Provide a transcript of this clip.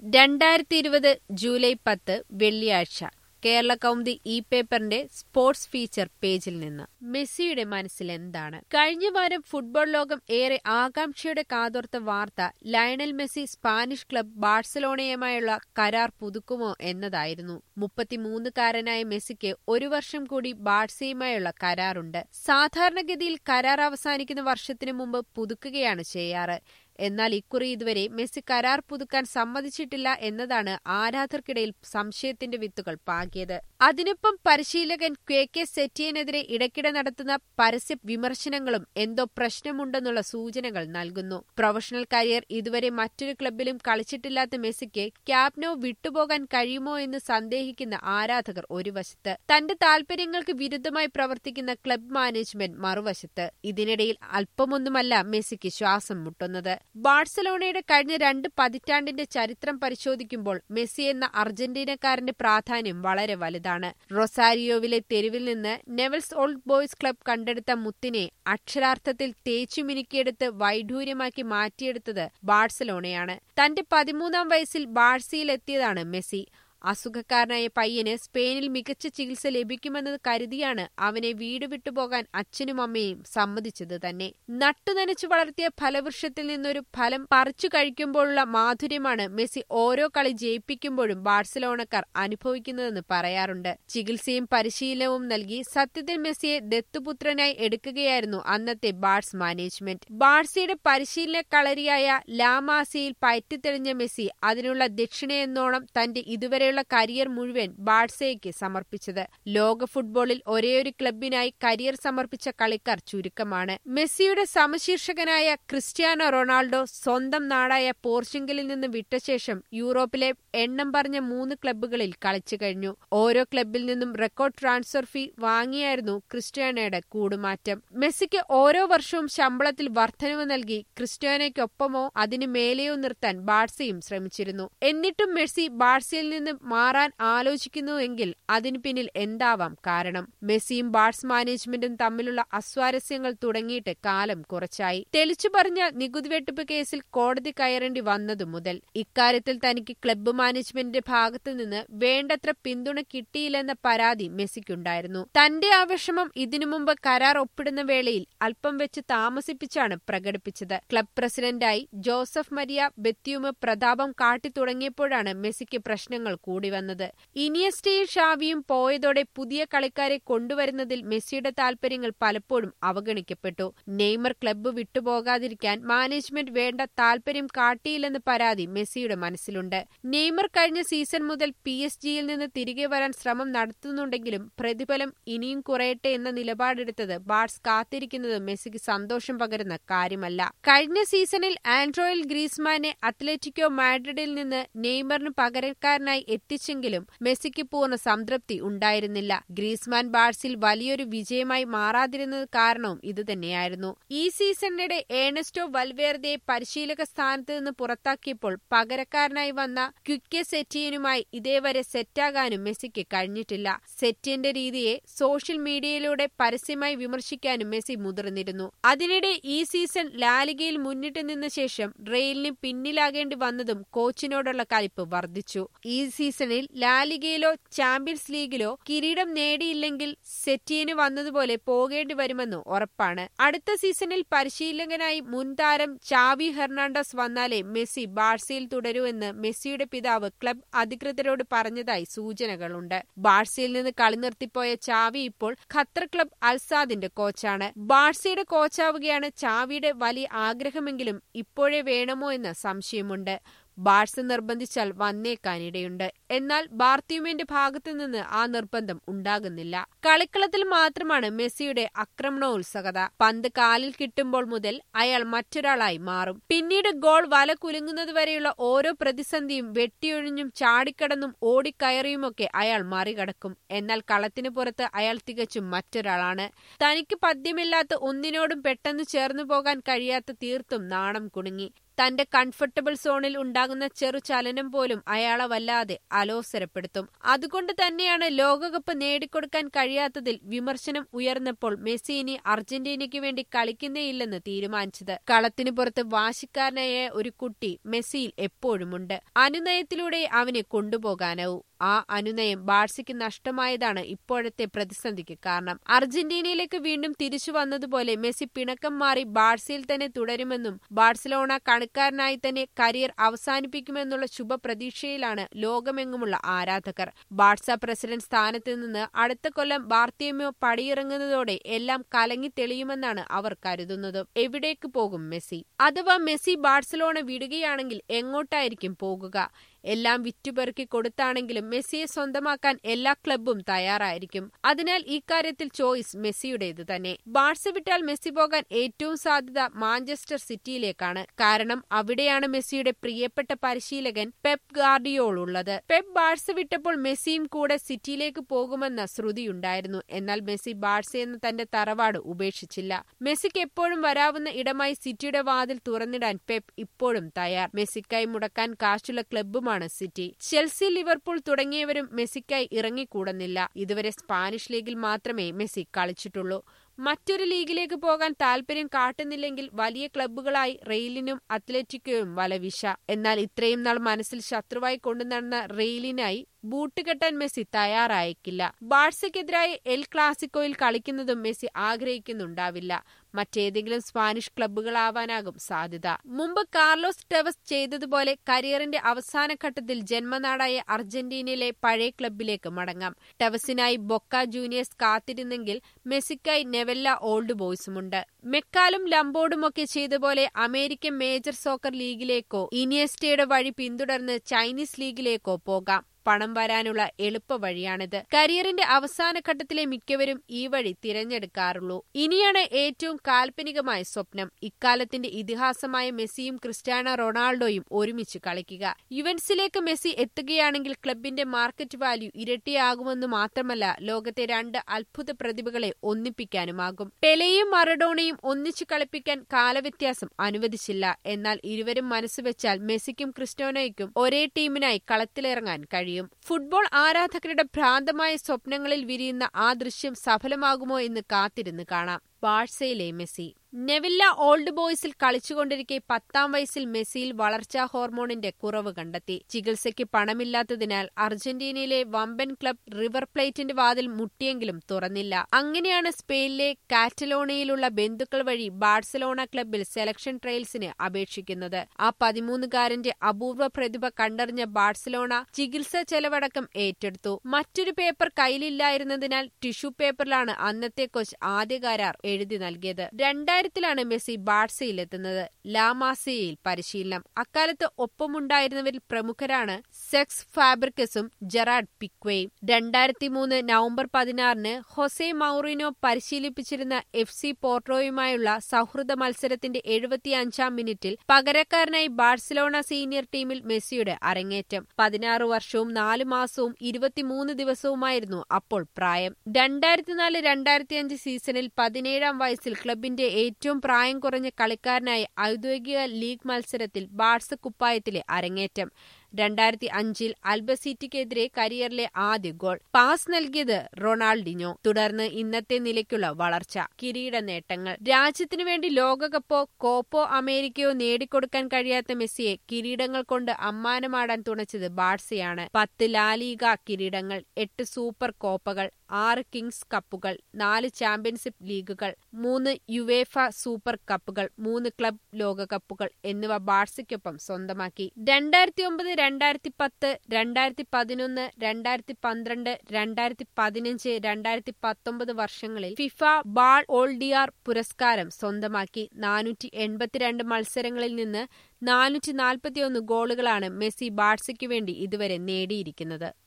രണ്ടായിരത്തി ഇരുപത് ജൂലൈ പത്ത് വെള്ളിയാഴ്ച കേരള കൗമുദി ഇ പേപ്പറിന്റെ സ്പോർട്സ് ഫീച്ചർ പേജിൽ നിന്ന് മെസ്സിയുടെ മനസ്സിൽ എന്താണ് കഴിഞ്ഞ വാരം ഫുട്ബോൾ ലോകം ഏറെ ആകാംക്ഷയുടെ കാതോർത്ത വാർത്ത ലയണൽ മെസ്സി സ്പാനിഷ് ക്ലബ് ബാഴ്സലോണയുമായുള്ള കരാർ പുതുക്കുമോ എന്നതായിരുന്നു മുപ്പത്തിമൂന്നുകാരനായ മെസ്സിക്ക് ഒരു വർഷം കൂടി ബാഴ്സയുമായുള്ള കരാറുണ്ട് സാധാരണഗതിയിൽ കരാർ അവസാനിക്കുന്ന വർഷത്തിനു മുമ്പ് പുതുക്കുകയാണ് ചെയ്യാറ് എന്നാൽ ഇക്കുറി ഇതുവരെ മെസ്സി കരാർ പുതുക്കാൻ സമ്മതിച്ചിട്ടില്ല എന്നതാണ് ആരാധകർക്കിടയിൽ സംശയത്തിന്റെ വിത്തുകൾ പാകിയത് അതിനൊപ്പം പരിശീലകൻ ക്വെ കെ സെറ്റിയനെതിരെ ഇടയ്ക്കിടെ നടത്തുന്ന പരസ്യ വിമർശനങ്ങളും എന്തോ പ്രശ്നമുണ്ടെന്നുള്ള സൂചനകൾ നൽകുന്നു പ്രൊഫഷണൽ കരിയർ ഇതുവരെ മറ്റൊരു ക്ലബിലും കളിച്ചിട്ടില്ലാത്ത മെസ്സിക്ക് ക്യാപ്നോ വിട്ടുപോകാൻ കഴിയുമോ എന്ന് സന്ദേഹിക്കുന്ന ആരാധകർ ഒരു വശത്ത് തന്റെ താൽപര്യങ്ങൾക്ക് വിരുദ്ധമായി പ്രവർത്തിക്കുന്ന ക്ലബ് മാനേജ്മെന്റ് മറുവശത്ത് ഇതിനിടയിൽ അല്പമൊന്നുമല്ല മെസ്സിക്ക് ശ്വാസം മുട്ടുന്നത് ബാഴ്സലോണയുടെ കഴിഞ്ഞ രണ്ട് പതിറ്റാണ്ടിന്റെ ചരിത്രം പരിശോധിക്കുമ്പോൾ മെസ്സി എന്ന അർജന്റീനക്കാരന്റെ പ്രാധാന്യം വളരെ വലുതാണ് റൊസാരിയോവിലെ തെരുവിൽ നിന്ന് നെവൽസ് ഓൾഡ് ബോയ്സ് ക്ലബ് കണ്ടെടുത്ത മുത്തിനെ അക്ഷരാർത്ഥത്തിൽ തേച്ചു മിനുക്കിയെടുത്ത് വൈഡൂര്യമാക്കി മാറ്റിയെടുത്തത് ബാഴ്സലോണയാണ് തന്റെ പതിമൂന്നാം വയസ്സിൽ ബാഴ്സയിലെത്തിയതാണ് മെസ്സി അസുഖക്കാരനായ പയ്യന് സ്പെയിനിൽ മികച്ച ചികിത്സ ലഭിക്കുമെന്നത് കരുതിയാണ് അവനെ വീട് വിട്ടുപോകാൻ അച്ഛനും അമ്മയും സമ്മതിച്ചത് തന്നെ നട്ടുനനച്ചു വളർത്തിയ ഫലവൃക്ഷത്തിൽ നിന്നൊരു ഫലം പറിച്ചു കഴിക്കുമ്പോഴുള്ള മാധുര്യമാണ് മെസ്സി ഓരോ കളി ജയിപ്പിക്കുമ്പോഴും ബാഴ്സലോണക്കാർ അനുഭവിക്കുന്നതെന്ന് പറയാറുണ്ട് ചികിത്സയും പരിശീലനവും നൽകി സത്യത്തിൽ മെസ്സിയെ ദത്തുപുത്രനായി എടുക്കുകയായിരുന്നു അന്നത്തെ ബാഴ്സ് മാനേജ്മെന്റ് ബാഴ്സയുടെ പരിശീലന കളരിയായ ലാമാസിയിൽ പയറ്റിത്തെളിഞ്ഞ മെസ്സി അതിനുള്ള ദക്ഷിണയെന്നോണം തന്റെ ഇതുവരെ വരെയുള്ള കരിയർ മുഴുവൻ ബാഴ്സയ്ക്ക് സമർപ്പിച്ചത് ലോക ഫുട്ബോളിൽ ഒരേയൊരു ക്ലബിനായി കരിയർ സമർപ്പിച്ച കളിക്കാർ ചുരുക്കമാണ് മെസ്സിയുടെ സമശീർഷകനായ ക്രിസ്ത്യാനോ റൊണാൾഡോ സ്വന്തം നാടായ പോർച്ചുഗലിൽ നിന്ന് വിട്ട ശേഷം യൂറോപ്പിലെ എണ്ണം പറഞ്ഞ മൂന്ന് ക്ലബ്ബുകളിൽ കളിച്ചു കഴിഞ്ഞു ഓരോ ക്ലബിൽ നിന്നും റെക്കോർഡ് ട്രാൻസ്ഫർ ഫീ വാങ്ങിയായിരുന്നു ക്രിസ്ത്യാനോയുടെ കൂടുമാറ്റം മെസ്സിക്ക് ഓരോ വർഷവും ശമ്പളത്തിൽ വർധനവ് നൽകി ക്രിസ്ത്യാനോയ്ക്കൊപ്പമോ അതിനു മേലെയോ നിർത്താൻ ബാഴ്സയും ശ്രമിച്ചിരുന്നു എന്നിട്ടും മെസ്സി ബാഴ്സയിൽ നിന്ന് മാറാൻ ആലോചിക്കുന്നുവെങ്കിൽ അതിനു പിന്നിൽ എന്താവാം കാരണം മെസ്സിയും ബാഴ്സ് മാനേജ്മെന്റും തമ്മിലുള്ള അസ്വാരസ്യങ്ങൾ തുടങ്ങിയിട്ട് കാലം കുറച്ചായി തെളിച്ചു പറഞ്ഞ നികുതി വെട്ടിപ്പ് കേസിൽ കോടതി കയറേണ്ടി വന്നതു മുതൽ ഇക്കാര്യത്തിൽ തനിക്ക് ക്ലബ്ബ് മാനേജ്മെന്റിന്റെ ഭാഗത്തു നിന്ന് വേണ്ടത്ര പിന്തുണ കിട്ടിയില്ലെന്ന പരാതി മെസ്സിക്കുണ്ടായിരുന്നു തന്റെ ആ വിഷമം ഇതിനു മുമ്പ് കരാർ ഒപ്പിടുന്ന വേളയിൽ അല്പം വെച്ച് താമസിപ്പിച്ചാണ് പ്രകടിപ്പിച്ചത് ക്ലബ് പ്രസിഡന്റായി ജോസഫ് മരിയ ബെത്യൂമ് പ്രതാപം കാട്ടിത്തുടങ്ങിയപ്പോഴാണ് മെസ്സിക്ക് പ്രശ്നങ്ങൾ കൂടി വന്നത് ഇനിയസ്റ്റയും ഷാവിയും പോയതോടെ പുതിയ കളിക്കാരെ കൊണ്ടുവരുന്നതിൽ മെസ്സിയുടെ താൽപര്യങ്ങൾ പലപ്പോഴും അവഗണിക്കപ്പെട്ടു നെയ്മർ ക്ലബ്ബ് വിട്ടുപോകാതിരിക്കാൻ മാനേജ്മെന്റ് വേണ്ട താൽപര്യം കാട്ടിയില്ലെന്ന് പരാതി മെസ്സിയുടെ മനസ്സിലുണ്ട് നെയ്മർ കഴിഞ്ഞ സീസൺ മുതൽ പി എസ് ജിയിൽ നിന്ന് തിരികെ വരാൻ ശ്രമം നടത്തുന്നുണ്ടെങ്കിലും പ്രതിഫലം ഇനിയും കുറയട്ടെ എന്ന നിലപാടെടുത്തത് ബാർസ് കാത്തിരിക്കുന്നത് മെസ്സിക്ക് സന്തോഷം പകരുന്ന കാര്യമല്ല കഴിഞ്ഞ സീസണിൽ ആൻഡ്രോയിൽ ഗ്രീസ്മാനെ അത്ലറ്റിക്കോ മാഡ്രിഡിൽ നിന്ന് നെയ്മറിന് പകരക്കാരനായി എത്തിച്ചെങ്കിലും മെസ്സിക്ക് പൂർണ്ണ സംതൃപ്തി ഉണ്ടായിരുന്നില്ല ഗ്രീസ്മാൻ ബാഴ്സിൽ വലിയൊരു വിജയമായി മാറാതിരുന്നത് കാരണവും ഇതുതന്നെയായിരുന്നു ഈ സീസണിനിടെ ഏണസ്റ്റോ വൽവേർദയെ പരിശീലക സ്ഥാനത്ത് നിന്ന് പുറത്താക്കിയപ്പോൾ പകരക്കാരനായി വന്ന ക്വിക്കെ സെറ്റിയനുമായി ഇതേവരെ സെറ്റാകാനും മെസ്സിക്ക് കഴിഞ്ഞിട്ടില്ല സെറ്റിയന്റെ രീതിയെ സോഷ്യൽ മീഡിയയിലൂടെ പരസ്യമായി വിമർശിക്കാനും മെസ്സി മുതിർന്നിരുന്നു അതിനിടെ ഈ സീസൺ ലാലിഗയിൽ മുന്നിട്ട് നിന്ന ശേഷം റെയിലിന് പിന്നിലാകേണ്ടി വന്നതും കോച്ചിനോടുള്ള കലിപ്പ് വർദ്ധിച്ചു ഈ സീസണിൽ ലാലിഗയിലോ ചാമ്പ്യൻസ് ലീഗിലോ കിരീടം നേടിയില്ലെങ്കിൽ സെറ്റിയന് വന്നതുപോലെ പോകേണ്ടി വരുമെന്ന് ഉറപ്പാണ് അടുത്ത സീസണിൽ പരിശീലകനായി മുൻതാരം ചാവി ഹെർണാണ്ടസ് വന്നാലേ മെസ്സി ബാഴ്സയിൽ തുടരുമെന്ന് മെസ്സിയുടെ പിതാവ് ക്ലബ് അധികൃതരോട് പറഞ്ഞതായി സൂചനകളുണ്ട് ബാഴ്സയിൽ നിന്ന് കളി നിർത്തിപ്പോയ ചാവി ഇപ്പോൾ ഖത്തർ ക്ലബ് അൽസാദിന്റെ കോച്ചാണ് ബാഴ്സയുടെ കോച്ചാവുകയാണ് ചാവിയുടെ വലിയ ആഗ്രഹമെങ്കിലും ഇപ്പോഴേ വേണമോ എന്ന സംശയമുണ്ട് ബാഴ്സ നിർബന്ധിച്ചാൽ വന്നേക്കാനിടയുണ്ട് എന്നാൽ ബാർത്തിയുമേന്റെ ഭാഗത്തു നിന്ന് ആ നിർബന്ധം ഉണ്ടാകുന്നില്ല കളിക്കളത്തിൽ മാത്രമാണ് മെസ്സിയുടെ ആക്രമണോത്സുകത പന്ത് കാലിൽ കിട്ടുമ്പോൾ മുതൽ അയാൾ മറ്റൊരാളായി മാറും പിന്നീട് ഗോൾ വല കുലുങ്ങുന്നതുവരെയുള്ള ഓരോ പ്രതിസന്ധിയും വെട്ടിയൊഴിഞ്ഞും ചാടിക്കടന്നും ഓടിക്കയറിയുമൊക്കെ അയാൾ മറികടക്കും എന്നാൽ കളത്തിനു പുറത്ത് അയാൾ തികച്ചും മറ്റൊരാളാണ് തനിക്ക് പദ്യമില്ലാത്ത ഒന്നിനോടും പെട്ടെന്ന് ചേർന്നു പോകാൻ കഴിയാത്ത തീർത്തും നാണം കുണുങ്ങി തന്റെ കംഫർട്ടബിൾ സോണിൽ ഉണ്ടാകുന്ന ചെറു ചലനം പോലും അയാളെ വല്ലാതെ അലോസരപ്പെടുത്തും അതുകൊണ്ട് തന്നെയാണ് ലോകകപ്പ് നേടിക്കൊടുക്കാൻ കഴിയാത്തതിൽ വിമർശനം ഉയർന്നപ്പോൾ മെസ്സി ഇനി അർജന്റീനയ്ക്ക് വേണ്ടി കളിക്കുന്നേയില്ലെന്ന് തീരുമാനിച്ചത് കളത്തിനു പുറത്ത് വാശിക്കാരനായ ഒരു കുട്ടി മെസ്സിയിൽ എപ്പോഴുമുണ്ട് അനുനയത്തിലൂടെ അവനെ കൊണ്ടുപോകാനാവൂ ആ അനുനയം ബാഴ്സയ്ക്ക് നഷ്ടമായതാണ് ഇപ്പോഴത്തെ പ്രതിസന്ധിക്ക് കാരണം അർജന്റീനയിലേക്ക് വീണ്ടും തിരിച്ചു വന്നതുപോലെ മെസ്സി പിണക്കം മാറി ബാഴ്സയിൽ തന്നെ തുടരുമെന്നും ബാഴ്സലോണ കണക്കാരനായി തന്നെ കരിയർ അവസാനിപ്പിക്കുമെന്നുള്ള ശുഭപ്രതീക്ഷയിലാണ് ലോകമെങ്ങുമുള്ള ആരാധകർ ബാഴ്സ പ്രസിഡന്റ് സ്ഥാനത്ത് നിന്ന് അടുത്ത കൊല്ലം ബാർത്തിയമോ പടിയിറങ്ങുന്നതോടെ എല്ലാം കലങ്ങി തെളിയുമെന്നാണ് അവർ കരുതുന്നത് എവിടേക്ക് പോകും മെസ്സി അഥവാ മെസ്സി ബാഴ്സലോണ വിടുകയാണെങ്കിൽ എങ്ങോട്ടായിരിക്കും പോകുക എല്ലാം വിറ്റുപെറുക്കി കൊടുത്താണെങ്കിലും മെസ്സിയെ സ്വന്തമാക്കാൻ എല്ലാ ക്ലബും തയ്യാറായിരിക്കും അതിനാൽ ഇക്കാര്യത്തിൽ ചോയ്സ് മെസ്സിയുടേത് തന്നെ ബാഴ്സ വിട്ടാൽ മെസ്സി പോകാൻ ഏറ്റവും സാധ്യത മാഞ്ചസ്റ്റർ സിറ്റിയിലേക്കാണ് കാരണം അവിടെയാണ് മെസ്സിയുടെ പ്രിയപ്പെട്ട പരിശീലകൻ പെപ് ഗാർഡിയോൾ ഉള്ളത് പെപ് ബാഴ്സ വിട്ടപ്പോൾ മെസ്സിയും കൂടെ സിറ്റിയിലേക്ക് പോകുമെന്ന ശ്രുതിയുണ്ടായിരുന്നു എന്നാൽ മെസ്സി ബാഴ്സ എന്ന തന്റെ തറവാട് ഉപേക്ഷിച്ചില്ല മെസ്സിക്ക് എപ്പോഴും വരാവുന്ന ഇടമായി സിറ്റിയുടെ വാതിൽ തുറന്നിടാൻ പെപ് ഇപ്പോഴും തയ്യാർ മെസ്സിക്കായി മുടക്കാൻ കാശുള്ള ക്ലബ്ബുമാണ് സിറ്റി ചെൽസി ലിവർപൂൾ തുടങ്ങിയവരും മെസ്സിക്കായി ഇറങ്ങിക്കൂടുന്നില്ല ഇതുവരെ സ്പാനിഷ് ലീഗിൽ മാത്രമേ മെസ്സി കളിച്ചിട്ടുള്ളൂ മറ്റൊരു ലീഗിലേക്ക് പോകാൻ താൽപര്യം കാട്ടുന്നില്ലെങ്കിൽ വലിയ ക്ലബ്ബുകളായി റെയിലിനും അത്ലറ്റിക്കോയും വലവിശ എന്നാൽ ഇത്രയും നാൾ മനസ്സിൽ ശത്രുവായി കൊണ്ടുനടന്ന റെയിലിനായി ബൂട്ട് കെട്ടാൻ മെസ്സി തയ്യാറായേക്കില്ല ബാഴ്സയ്ക്കെതിരായ എൽ ക്ലാസിക്കോയിൽ കളിക്കുന്നതും മെസ്സി ആഗ്രഹിക്കുന്നുണ്ടാവില്ല മറ്റേതെങ്കിലും സ്പാനിഷ് ക്ലബ്ബുകളാവാനാകും സാധ്യത മുമ്പ് കാർലോസ് ടെവസ് ചെയ്തതുപോലെ കരിയറിന്റെ അവസാന ഘട്ടത്തിൽ ജന്മനാടായ അർജന്റീനയിലെ പഴയ ക്ലബ്ബിലേക്ക് മടങ്ങാം ടെവസിനായി ബൊക്ക ജൂനിയേഴ്സ് കാത്തിരുന്നെങ്കിൽ മെസ്സിക്കായി നെവല്ല ഓൾഡ് ബോയ്സുമുണ്ട് മെക്കാലും ലംബോർഡുമൊക്കെ ചെയ്തപോലെ അമേരിക്കൻ മേജർ സോക്കർ ലീഗിലേക്കോ ഇനിയസ്റ്റയുടെ വഴി പിന്തുടർന്ന് ചൈനീസ് ലീഗിലേക്കോ പോകാം പണം വരാനുള്ള എളുപ്പ വഴിയാണിത് കരിയറിന്റെ അവസാന ഘട്ടത്തിലെ മിക്കവരും ഈ വഴി തിരഞ്ഞെടുക്കാറുള്ളൂ ഇനിയാണ് ഏറ്റവും കാൽപ്പനികമായ സ്വപ്നം ഇക്കാലത്തിന്റെ ഇതിഹാസമായ മെസ്സിയും ക്രിസ്ത്യാനോ റൊണാൾഡോയും ഒരുമിച്ച് കളിക്കുക യുവൻസിലേക്ക് മെസ്സി എത്തുകയാണെങ്കിൽ ക്ലബിന്റെ മാർക്കറ്റ് വാല്യൂ ഇരട്ടിയാകുമെന്ന് മാത്രമല്ല ലോകത്തെ രണ്ട് അത്ഭുത പ്രതിഭകളെ ഒന്നിപ്പിക്കാനുമാകും പെലെയും മറഡോണയും ഒന്നിച്ചു കളിപ്പിക്കാൻ കാലവ്യത്യാസം അനുവദിച്ചില്ല എന്നാൽ ഇരുവരും മനസ്സുവെച്ചാൽ മെസ്സിക്കും ക്രിസ്റ്റ്യാനോയ്ക്കും ഒരേ ടീമിനായി കളത്തിലിറങ്ങാൻ കഴിയും കഴിയും ഫുട്ബോൾ ആരാധകരുടെ ഭ്രാന്തമായ സ്വപ്നങ്ങളിൽ വിരിയുന്ന ആ ദൃശ്യം സഫലമാകുമോ എന്ന് കാത്തിരുന്ന് കാണാം ബാഴ്സയിലെ മെസ്സി നെവില്ല ഓൾഡ് ബോയ്സിൽ കളിച്ചുകൊണ്ടിരിക്കെ പത്താം വയസ്സിൽ മെസ്സിയിൽ വളർച്ചാ ഹോർമോണിന്റെ കുറവ് കണ്ടെത്തി ചികിത്സയ്ക്ക് പണമില്ലാത്തതിനാൽ അർജന്റീനയിലെ വമ്പൻ ക്ലബ് റിവർ പ്ലേറ്റിന്റെ വാതിൽ മുട്ടിയെങ്കിലും തുറന്നില്ല അങ്ങനെയാണ് സ്പെയിനിലെ കാറ്റലോണിയയിലുള്ള ബന്ധുക്കൾ വഴി ബാഴ്സലോണ ക്ലബിൽ സെലക്ഷൻ ട്രയൽസിന് അപേക്ഷിക്കുന്നത് ആ പതിമൂന്നുകാരന്റെ അപൂർവ പ്രതിഭ കണ്ടറിഞ്ഞ ബാഴ്സലോണ ചികിത്സ ചെലവടക്കം ഏറ്റെടുത്തു മറ്റൊരു പേപ്പർ കയ്യിലില്ലായിരുന്നതിനാൽ ടിഷ്യൂ പേപ്പറിലാണ് അന്നത്തെ കോച്ച് ആദ്യ കരാർ എഴുതി നൽകിയത് രണ്ടായിരത്തിലാണ് മെസ്സി ബാഴ്സയിലെത്തുന്നത് ലാമാസിയയിൽ പരിശീലനം അക്കാലത്ത് ഒപ്പമുണ്ടായിരുന്നവരിൽ പ്രമുഖരാണ് സെക്സ് ഫാബ്രിക്കസും ജെറാഡ് പിക്വയും രണ്ടായിരത്തി മൂന്ന് നവംബർ പതിനാറിന് ഹൊസെ മൌറിനോ പരിശീലിപ്പിച്ചിരുന്ന എഫ് സി പോർട്ടോയുമായുള്ള സൗഹൃദ മത്സരത്തിന്റെ എഴുപത്തിയഞ്ചാം മിനിറ്റിൽ പകരക്കാരനായി ബാഴ്സലോണ സീനിയർ ടീമിൽ മെസ്സിയുടെ അരങ്ങേറ്റം പതിനാറ് വർഷവും നാല് മാസവും ഇരുപത്തിമൂന്ന് ദിവസവുമായിരുന്നു അപ്പോൾ പ്രായം രണ്ടായിരത്തിനാല് രണ്ടായിരത്തിയഞ്ച് സീസണിൽ പതിനേഴാം വയസ്സിൽ ക്ലബിന്റെ ഏറ്റവും പ്രായം കുറഞ്ഞ കളിക്കാരനായി ഔദ്യോഗിക ലീഗ് മത്സരത്തിൽ ബാഴ്സ കുപ്പായത്തിലെ അരങ്ങേറ്റം രണ്ടായിരത്തി അഞ്ചിൽ അൽബസിറ്റിക്കെതിരെ കരിയറിലെ ആദ്യ ഗോൾ പാസ് നൽകിയത് റൊണാൾഡിനോ തുടർന്ന് ഇന്നത്തെ നിലയ്ക്കുള്ള വളർച്ച കിരീട നേട്ടങ്ങൾ രാജ്യത്തിനു വേണ്ടി ലോകകപ്പോ കോപ്പോ അമേരിക്കയോ നേടിക്കൊടുക്കാൻ കഴിയാത്ത മെസ്സിയെ കിരീടങ്ങൾ കൊണ്ട് അമ്മാനമാടാൻ തുണച്ചത് ബാഴ്സയാണ് പത്ത് ലാലീഗ കിരീടങ്ങൾ എട്ട് സൂപ്പർ കോപ്പകൾ ആറ് കിങ്സ് കപ്പുകൾ നാല് ചാമ്പ്യൻഷിപ്പ് ലീഗുകൾ മൂന്ന് യുവേഫ സൂപ്പർ കപ്പുകൾ മൂന്ന് ക്ലബ് ലോകകപ്പുകൾ എന്നിവ ബാഴ്സയ്ക്കൊപ്പം സ്വന്തമാക്കി രണ്ടായിരത്തി ഒമ്പത് രണ്ടായിരത്തി പത്ത് രണ്ടായിരത്തി പതിനൊന്ന് രണ്ടായിരത്തി പന്ത്രണ്ട് രണ്ടായിരത്തി പതിനഞ്ച് രണ്ടായിരത്തി പത്തൊമ്പത് വർഷങ്ങളിൽ ഫിഫ ബാൾ ഓൾഡിയാർ പുരസ്കാരം സ്വന്തമാക്കി നാനൂറ്റി എൺപത്തിരണ്ട് മത്സരങ്ങളിൽ നിന്ന് നാനൂറ്റി നാൽപ്പത്തിയൊന്ന് ഗോളുകളാണ് മെസ്സി ബാഴ്സയ്ക്കു വേണ്ടി ഇതുവരെ നേടിയിരിക്കുന്നത്